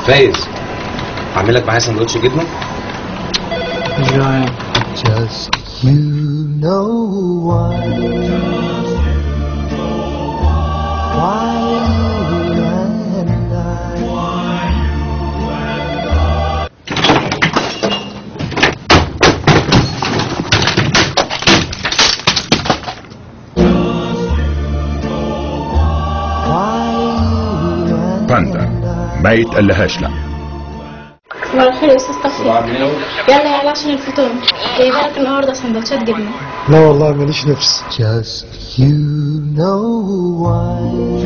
فايز اعمل لك معايا سندوتش جبنه جوعان Just you know why. Why you and I. Why you and باندا ما يتقلهاش لا صباح الخير يا استاذ صفي يلا يلا عشان الفطور جايبه لك النهارده سندوتشات جبنه لا والله ماليش نفس Just you know why.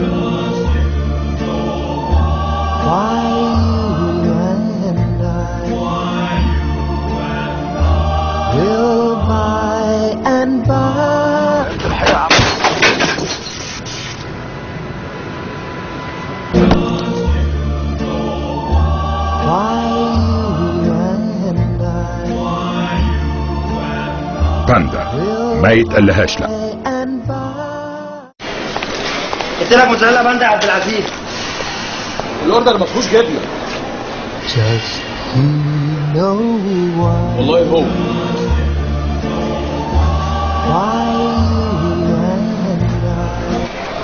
Why you and I will by and by. Why you and I باندا ما يتقلهاش لا and by. قلت لك موتزاريلا باندا يا عبد العزيز الاوردر ما فيهوش جبنه Just you know why. والله هو Why you and I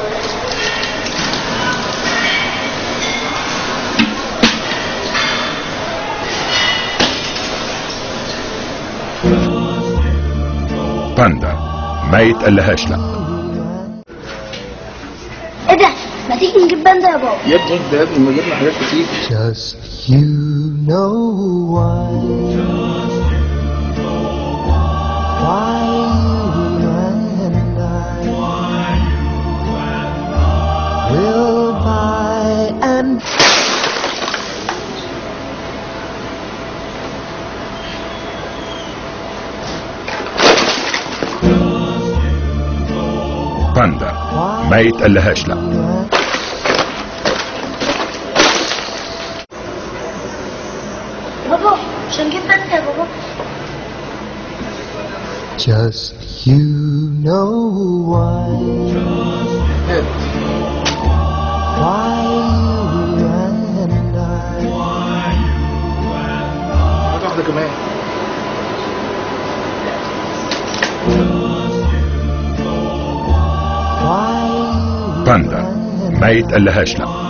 باندا ما يتقلهاش لا ايه ده؟ ما تيجي نجيب باندا يا بابا يا ابني ده يا ابني ما جبنا حاجات كتير Just you know why. Why you and I will by and باندا ما يتقلهاش لا بابا مش هنجيب باندا يا بابا Just you know why. Why you and I هات واحده كمان Why باندا ما يتقلهاش لا